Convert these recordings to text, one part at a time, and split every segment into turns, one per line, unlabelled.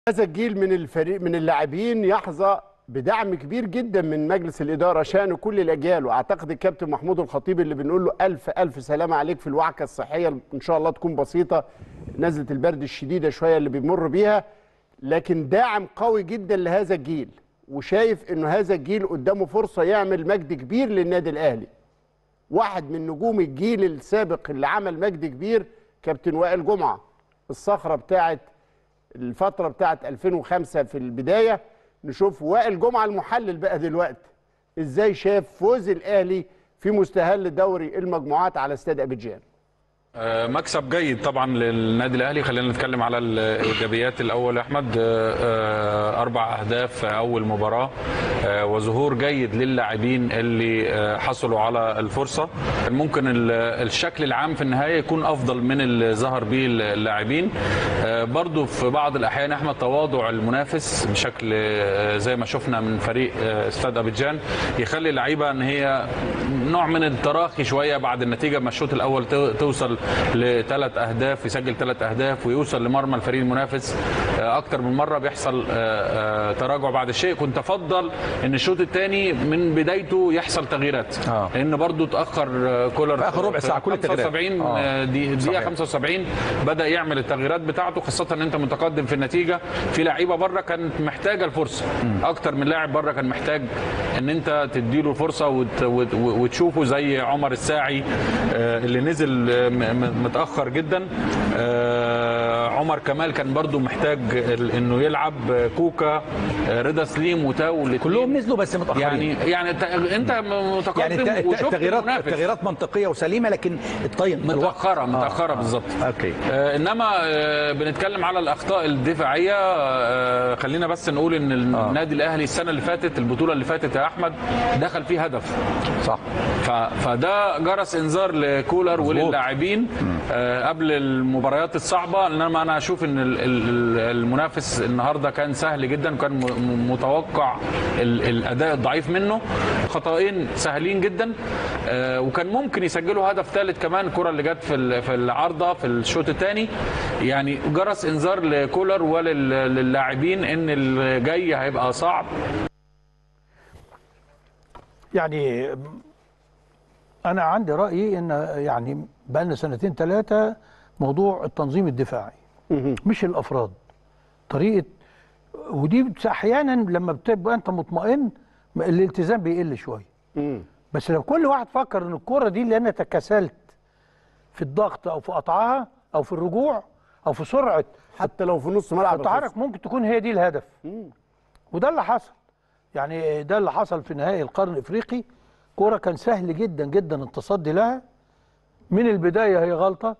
هذا الجيل من الفريق من اللاعبين يحظى بدعم كبير جدا من مجلس الاداره شان كل الاجيال واعتقد الكابتن محمود الخطيب اللي بنقول له الف الف سلامه عليك في الوعكه الصحيه ان شاء الله تكون بسيطه نزله البرد الشديده شويه اللي بيمر بيها لكن داعم قوي جدا لهذا الجيل وشايف انه هذا الجيل قدامه فرصه يعمل مجد كبير للنادي الاهلي واحد من نجوم الجيل السابق اللي عمل مجد كبير كابتن وائل جمعه الصخره بتاعت الفتره بتاعت 2005 في البدايه نشوف وائل جمعه المحلل بقى دلوقتي ازاي شاف فوز الاهلي في مستهل دوري المجموعات على استاد ابيجان
آه، مكسب جيد طبعا للنادي الاهلي خلينا نتكلم على الايجابيات الاول يا احمد آه، آه، اربع اهداف في اول مباراه آه، وظهور جيد للاعبين اللي آه، حصلوا على الفرصه كان ممكن ال- الشكل العام في النهايه يكون افضل من اللي ظهر به اللاعبين آه، برضو في بعض الاحيان يا احمد تواضع المنافس بشكل آه، زي ما شفنا من فريق آه، استاد ابيجان يخلي اللعيبه ان هي نوع من التراخي شويه بعد النتيجه ما الشوط الاول تو- توصل لثلاث اهداف يسجل ثلاث اهداف ويوصل لمرمى الفريق المنافس آه، اكتر من مره بيحصل آه، آه، تراجع بعد الشيء كنت افضل ان الشوط الثاني من بدايته يحصل تغييرات
آه.
لان برضو اتاخر آه، كولر
في آخر ربع ساعة كل التغييرات.
75
آه.
آه، دي دقيقه
صحيح.
75 بدا يعمل التغييرات بتاعته خاصه ان انت متقدم في النتيجه في لعيبه بره كانت محتاجه الفرصه اكتر من لاعب بره كان محتاج ان انت تديله الفرصه وت وت وتشوفه زي عمر الساعي آه، اللي نزل آه، م- م- متاخر جدا آه، عمر كمال كان برضو محتاج ال- انه يلعب آه، كوكا آه، رضا سليم وتاو الاتنين.
كلهم نزلوا بس متاخرين
يعني يعني ت- انت متقدم
يعني الت- الت-
وشفت
التغييرات
المنافس.
التغييرات منطقيه وسليمه لكن الطين الوقت
متأخرة متأخرة بالظبط
اوكي
آه انما آه بنتكلم على الاخطاء الدفاعيه آه خلينا بس نقول ان النادي الاهلي السنه اللي فاتت البطوله اللي فاتت يا احمد دخل فيه هدف
صح
ف... فده جرس انذار لكولر وللاعبين آه قبل المباريات الصعبه انما انا اشوف ان ال- ال- المنافس النهارده كان سهل جدا وكان م- م- متوقع ال- الاداء الضعيف منه خطأين سهلين جدا آه وكان ممكن يسجلوا هدف ثالث كمان الكره اللي جت في ال- في العارضه في الشوط الثاني يعني جرس انذار لكولر وللاعبين ان الجاي هيبقى صعب
يعني انا عندي رايي ان يعني بقى لنا سنتين ثلاثه موضوع التنظيم الدفاعي مش الافراد طريقه ودي بت- احيانا لما بتبقى انت مطمئن الالتزام بيقل شويه بس لو كل واحد فكر ان الكره دي اللي انا تكاسلت في الضغط او في قطعها او في الرجوع او في سرعه
حتى لو في نص ملعب
التحرك ممكن تكون هي دي الهدف وده اللي حصل يعني ده اللي حصل في نهائي القرن الافريقي كوره كان سهل جدا جدا التصدي لها من البدايه هي غلطه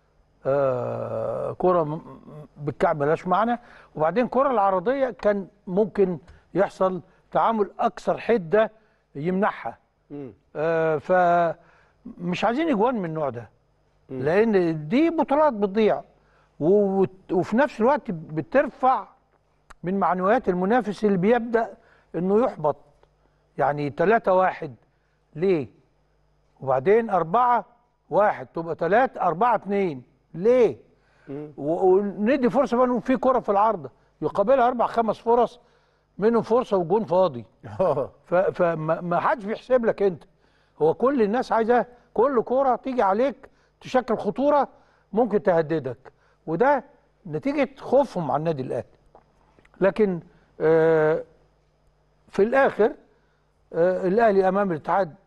آه كوره م- م- بالكعب ملاش معنى وبعدين كره العرضيه كان ممكن يحصل تعامل اكثر حده يمنعها آه فمش عايزين اجوان من النوع ده لان دي بطولات بتضيع و- وت- وفي نفس الوقت بترفع من معنويات المنافس اللي بيبدا انه يحبط يعني 3 واحد ليه وبعدين أربعة واحد تبقى ثلاثة أربعة اتنين ليه و- وندي فرصة بقى إنه في كرة في العارضة يقابلها أربع خمس فرص منهم فرصة وجون فاضي ف- فما ما حدش بيحسب لك أنت هو كل الناس عايزة كل كرة تيجي عليك تشكل خطورة ممكن تهددك وده نتيجة خوفهم على النادي الأهلي لكن آه في الآخر آه الأهلي أمام الاتحاد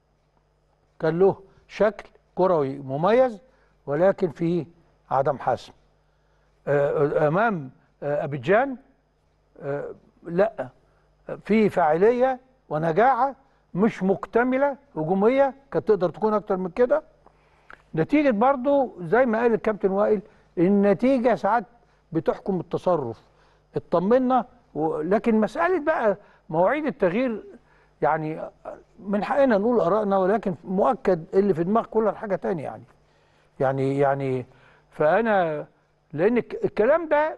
كان له شكل كروي مميز ولكن فيه عدم حسم آه، امام آه، ابيجان آه، لا في فاعليه ونجاعه مش مكتمله هجوميه كانت تقدر تكون اكتر من كده نتيجه برضو زي ما قال الكابتن وائل النتيجه ساعات بتحكم التصرف اطمنا و- لكن مساله بقى مواعيد التغيير يعني من حقنا نقول ارائنا ولكن مؤكد اللي في دماغ كولر حاجه تانية يعني يعني يعني فانا لان الك- الكلام ده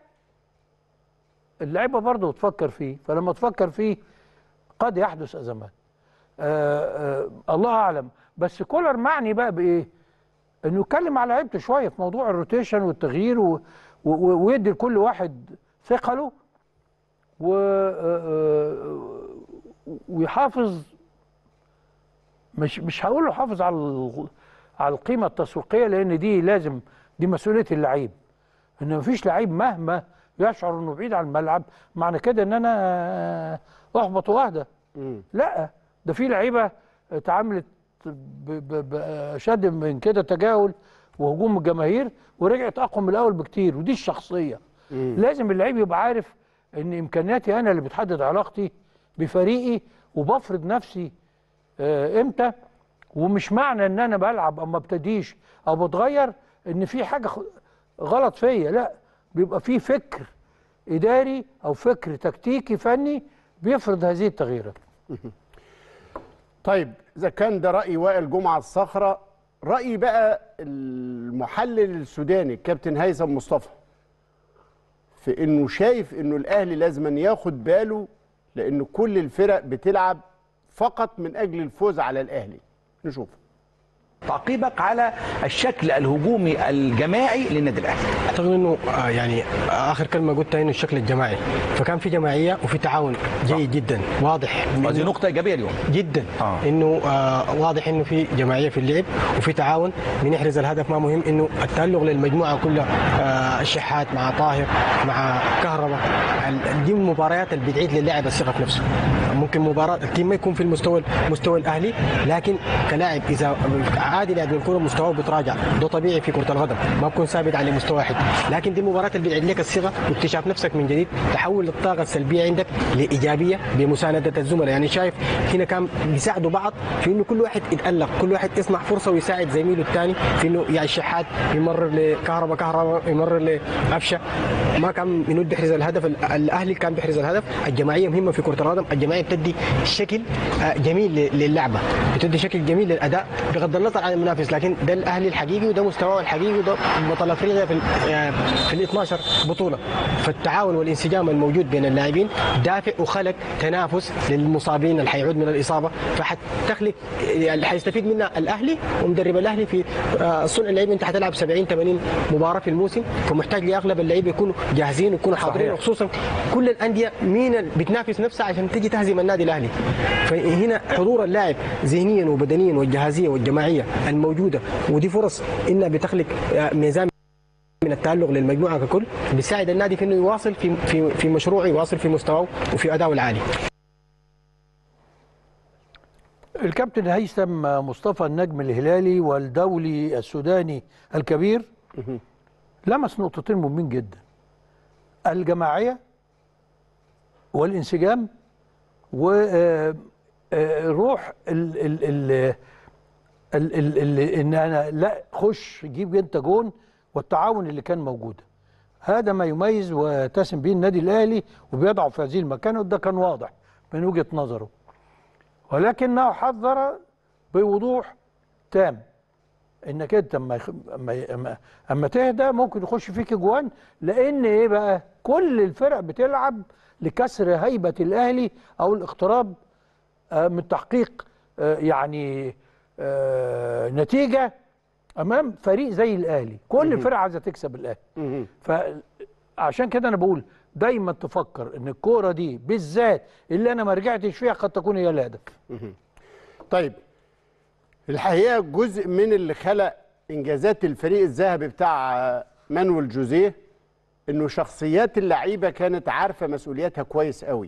اللعيبه برضه بتفكر فيه فلما تفكر فيه قد يحدث ازمات آه آه الله اعلم بس كولر معني بقى بايه انه يتكلم على لعيبته شويه في موضوع الروتيشن والتغيير و و و ويدي لكل واحد ثقله و آه، ويحافظ مش مش هقول له حافظ على ال- على القيمه التسويقيه لان دي لازم دي مسؤوليه اللعيب ان مفيش لعيب مهما يشعر انه بعيد عن الملعب معنى كده ان انا احبط واهدى لا ده في لعيبه اتعاملت ب- ب- باشد من كده تجاهل وهجوم الجماهير ورجعت اقوى من الاول بكتير ودي الشخصيه لازم اللعيب يبقى عارف ان امكانياتي انا اللي بتحدد علاقتي بفريقي وبفرض نفسي آه، امتى ومش معنى ان انا بلعب او ما ابتديش او بتغير ان في حاجه خ- غلط فيا لا بيبقى في فكر اداري او فكر تكتيكي فني بيفرض هذه التغييرات
طيب اذا كان ده راي وائل جمعه الصخره راي بقى المحلل السوداني الكابتن هيثم مصطفى في انه شايف انه الاهلي لازم ياخد باله لان كل الفرق بتلعب فقط من اجل الفوز على الاهلي نشوف
تعقيبك على الشكل الهجومي الجماعي للنادي الاهلي
اعتقد انه آه، يعني اخر كلمه قلتها انه الشكل الجماعي فكان في جماعيه وفي تعاون جيد جدا واضح
ودي
إنه-
نقطه ايجابيه اليوم
جدا
آه.
آه. انه آه واضح انه في جماعيه في اللعب وفي تعاون بنحرز الهدف ما مهم انه التالق للمجموعه كلها آه الشحات مع طاهر مع كهرباء ال- دي من المباريات اللي بتعيد للاعب الثقه في نفسه ممكن مباراه التيم ما يكون في المستوى مستوى الاهلي لكن كلاعب اذا عادي لاعب الكره مستواه بيتراجع ده طبيعي في كره القدم ما بكون ثابت على مستوى واحد لكن دي المباريات اللي بتعيد لك الثقه واكتشاف نفسك من جديد تحول الطاقه السلبيه عندك لايجابيه بمسانده الزملاء يعني شايف هنا كان بيساعدوا بعض في انه كل واحد يتالق كل واحد يصنع فرصه ويساعد زميله الثاني في انه يعني الشحات يمرر لكهرباء كهرباء يمرر لابشه ما كان ينود بيحرز الهدف ال- الاهلي كان بيحرز الهدف الجماعيه مهمه في كره القدم الجماعيه بتدي شكل آه، جميل ل- للعبه بتدي شكل جميل للاداء بغض النظر عن المنافس لكن ده الاهلي الحقيقي وده مستواه الحقيقي وده بطل افريقيا في ال- آه، في ال 12 بطوله فالتعاون والانسجام الموجود بين اللاعبين دافع وخلق تنافس للمصابين اللي حيعود من الاصابه فحتخلق اللي حيستفيد منها الاهلي ومدرب الاهلي في آه، صنع اللعيبه انت حتلعب 70 80 مباراه في الموسم فمحتاج لاغلب اللعيبه يكونوا جاهزين ويكونوا حاضرين
صحيح.
وخصوصا كل الانديه مين اللي بتنافس نفسها عشان تجي تهزم النادي الاهلي فهنا حضور اللاعب ذهنيا وبدنيا والجهازيه والجماعيه الموجوده ودي فرص انها بتخلق آه، ميزان من التألق للمجموعه ككل بيساعد النادي في انه يواصل في في في مشروعه يواصل في مستواه وفي اداؤه العالي
الكابتن هيثم مصطفى النجم الهلالي والدولي السوداني الكبير لمس نقطتين مهمين جدا الجماعية والانسجام وروح ال ال ال ال ال ال ان انا لا خش جيب انت جون والتعاون اللي كان موجود هذا ما يميز ويتسم به النادي الاهلي وبيضعه في هذه المكان وده كان واضح من وجهه نظره ولكنه حذر بوضوح تام انك انت اما يخ- اما اما, أما تهدى ممكن يخش فيك اجوان لان ايه بقى كل الفرق بتلعب لكسر هيبه الاهلي او الاقتراب آه، من تحقيق آه، يعني آه، نتيجه امام فريق زي الاهلي كل الفرق عايزه تكسب الاهلي فعشان كده انا بقول دايما تفكر ان الكوره دي بالذات اللي انا ما رجعتش فيها قد تكون هي الهدف
طيب الحقيقه جزء من اللي خلق انجازات الفريق الذهبي بتاع مانويل جوزيه انه شخصيات اللعيبه كانت عارفه مسؤولياتها كويس قوي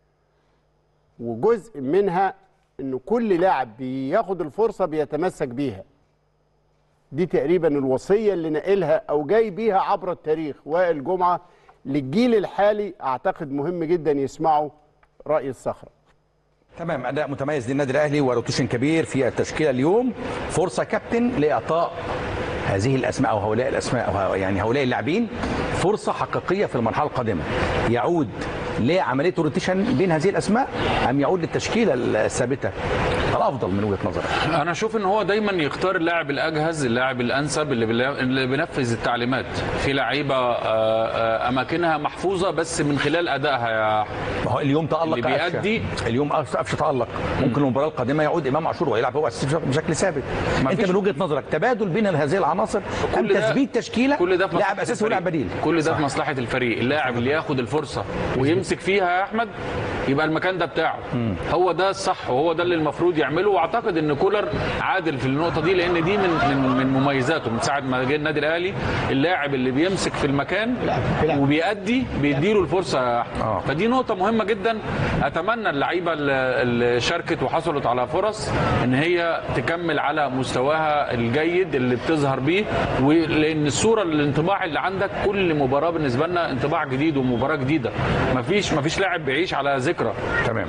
وجزء منها انه كل لاعب بياخد الفرصه بيتمسك بيها دي تقريبا الوصيه اللي ناقلها او جاي بيها عبر التاريخ وائل جمعه للجيل الحالي اعتقد مهم جدا يسمعوا راي الصخره
تمام اداء متميز للنادي الاهلي وروتيشن كبير في التشكيله اليوم فرصه كابتن لاعطاء هذه الاسماء او هؤلاء الاسماء او ه- يعني هؤلاء اللاعبين فرصه حقيقيه في المرحله القادمه يعود لعمليه الروتيشن بين هذه الاسماء ام يعود للتشكيله الثابته الافضل من وجهه نظرك
انا اشوف ان هو دايما يختار اللاعب الاجهز اللاعب الانسب اللي بلا- اللي بينفذ التعليمات في لعيبه آه، آه، اماكنها محفوظه بس من خلال ادائها يا
ما هو اليوم تألق
اللي بيأدي-
قفشه اليوم قفشه قفشه تألق ممكن المباراه القادمه يعود امام عاشور ويلعب هو أساسي بشكل ثابت انت
فيش-
من وجهه نظرك تبادل بين هذه العناصر ام
كل ده-
تثبيت تشكيله
كل ده في
لاعب
مصلحة
اساسي ولاعب
الفريق.
بديل
كل ده في مصلحه الفريق اللاعب اللي ياخد الفرصه ويمسك فيها يا احمد يبقى المكان ده بتاعه هو ده الصح وهو ده اللي المفروض يعمله واعتقد ان كولر عادل في النقطه دي لان دي من من من مميزاته من ساعه ما جه النادي الاهلي اللاعب اللي بيمسك في المكان
بيلعب.
وبيأدي بيديله الفرصه يا احمد
آه.
فدي نقطه مهمه جدا اتمنى اللعيبه اللي اللي شاركت وحصلت على فرص ان هي تكمل على مستواها الجيد اللي بتظهر بيه ولان الصوره الانطباع اللي عندك كل مباراه بالنسبه لنا انطباع جديد ومباراه جديده مفيش مفيش لاعب بيعيش على ذكرى
تمام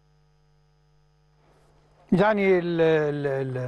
يعني ال ال ال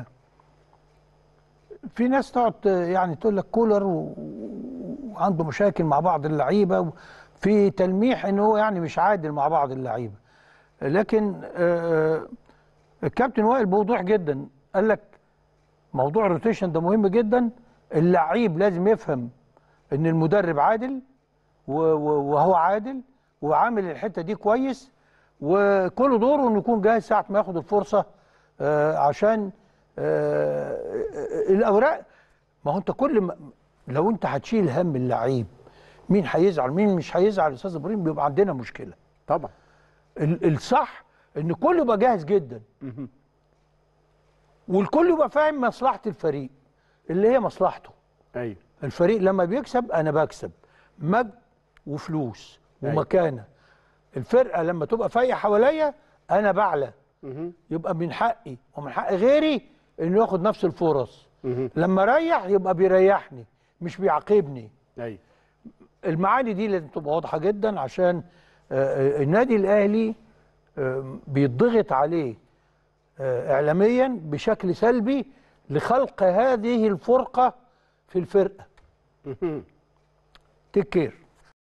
في ناس تقعد يعني تقول لك كولر و- وعنده مشاكل مع بعض اللعيبه في تلميح ان هو يعني مش عادل مع بعض اللعيبه لكن آه، الكابتن وائل بوضوح جدا قال لك موضوع الروتيشن ده مهم جدا اللعيب لازم يفهم ان المدرب عادل و- و- وهو عادل وعامل الحته دي كويس وكل دوره انه يكون جاهز ساعه ما ياخد الفرصه آه، عشان آه، الاوراق ما هو انت كل ما لو انت هتشيل هم اللعيب مين هيزعل مين مش هيزعل استاذ ابراهيم بيبقى عندنا مشكله
طبعا
ال- الصح ان كله يبقى جاهز جدا والكل يبقى فاهم مصلحه الفريق اللي هي مصلحته
ايوه
الفريق لما بيكسب انا بكسب مجد وفلوس ومكانه الفرقه لما تبقى فايقه حواليا انا بعلى يبقى من حقي ومن حق غيري انه ياخد نفس الفرص لما اريح يبقى بيريحني مش بيعاقبني
ايوه
المعاني دي لازم تبقى واضحه جدا عشان آه، آه، النادي الاهلي آه، بيضغط عليه آه، اعلاميا بشكل سلبي لخلق هذه الفرقه في الفرقه تيك كير